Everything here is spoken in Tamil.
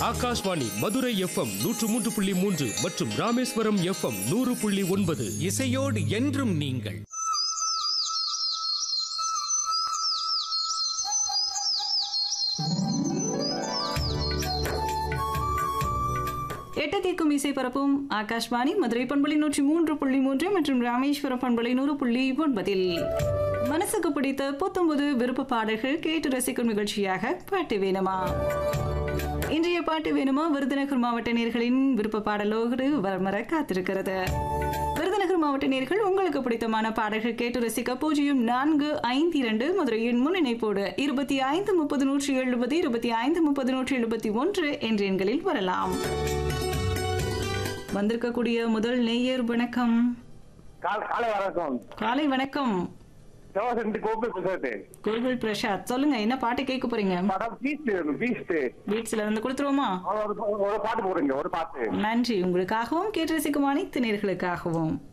ஆகாஷ்வாணி மதுரை எஃப்எம் நூற்று மூன்று புள்ளி மூன்று மற்றும் ராமேஸ்வரம் எஃப்எம் நூறு புள்ளி ஒன்பது இசையோடு என்றும் நீங்கள் எட்ட கேட்கும் இசை பரப்பும் ஆகாஷ்வாணி மதுரை பண்பலை நூற்றி மூன்று புள்ளி மூன்று மற்றும் ராமேஸ்வரம் பண்பலை நூறு புள்ளி ஒன்பதில் மனசுக்கு பிடித்த புத்தம்பது விருப்ப பாடல்கள் கேட்டு ரசிக்கும் நிகழ்ச்சியாக பாட்டு வேணுமா இன்றைய பாட்டு வேணுமா விருதுநகர் மாவட்ட நேர்களின் விருப்ப பாடலோடு வரமர காத்திருக்கிறது விருதுநகர் மாவட்ட நேர்கள் உங்களுக்கு பிடித்தமான பாடல்கள் கேட்டு ரசிக்க பூஜ்ஜியம் நான்கு ஐந்து இரண்டு மதுரையின் முன் இணைப்போடு இருபத்தி ஐந்து முப்பது நூற்றி எழுபது இருபத்தி ஐந்து முப்பது நூற்றி எழுபத்தி ஒன்று என்ற எண்களில் வரலாம் வந்திருக்கக்கூடிய முதல் நேயர் வணக்கம் கால- காலை வணக்கம் காலை வணக்கம் சிவசந்தி கோகுல் பிரசாத் குருகுல் பிரசாத் சொல்லுங்க என்ன பாட்டு கேட்க போறீங்க படம் பீஸ்ட் பீஸ்ட் பீட்ஸ்ல இருந்து கொடுத்துருவோமா ஒரு ஒரு பாட்டு போடுங்க ஒரு பாட்டு நன்றி உங்களுக்காகவும் கேட்டு ரசிக்கும் அனைத்து நேர்களுக்காகவும்